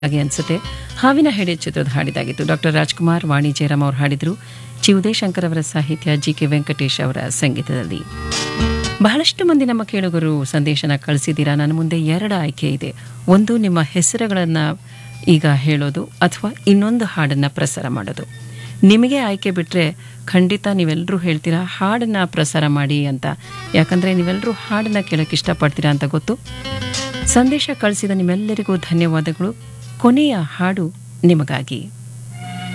ಹಾಗೆ ಅನ್ಸುತ್ತೆ ಹಾವಿನ ಹೆಡೆ ಚಿತ್ರದ ಹಾಡಿದಾಗಿತ್ತು ಡಾಕ್ಟರ್ ರಾಜ್ಕುಮಾರ್ ವಾಣಿ ಜಯರಾಮ್ ಅವರು ಹಾಡಿದರು ಚಿ ಉದಯಶಂಕರ್ ಅವರ ಸಾಹಿತ್ಯ ಜಿ ಕೆ ವೆಂಕಟೇಶ್ ಅವರ ಸಂಗೀತದಲ್ಲಿ ಬಹಳಷ್ಟು ಮಂದಿ ನಮ್ಮ ಕೇಳುಗರು ಸಂದೇಶನ ಕಳಿಸಿದ್ದೀರಾ ನನ್ನ ಮುಂದೆ ಎರಡು ಆಯ್ಕೆ ಇದೆ ಒಂದು ನಿಮ್ಮ ಹೆಸರುಗಳನ್ನು ಈಗ ಹೇಳೋದು ಅಥವಾ ಇನ್ನೊಂದು ಹಾಡನ್ನು ಪ್ರಸಾರ ಮಾಡೋದು ನಿಮಗೆ ಆಯ್ಕೆ ಬಿಟ್ಟರೆ ಖಂಡಿತ ನೀವೆಲ್ಲರೂ ಹೇಳ್ತೀರಾ ಹಾಡನ್ನು ಪ್ರಸಾರ ಮಾಡಿ ಅಂತ ಯಾಕಂದರೆ ನೀವೆಲ್ಲರೂ ಹಾಡನ್ನು ಕೇಳೋಕ್ಕೆ ಇಷ್ಟಪಡ್ತೀರಾ ಅಂತ ಗೊತ್ತು ಸಂದೇಶ ಕಳಿಸಿದ ನಿಮ್ಮೆಲ್ಲರಿಗೂ ಧನ್ಯವಾದಗಳು ಕೊನೆಯ ಹಾಡು ನಿಮಗಾಗಿ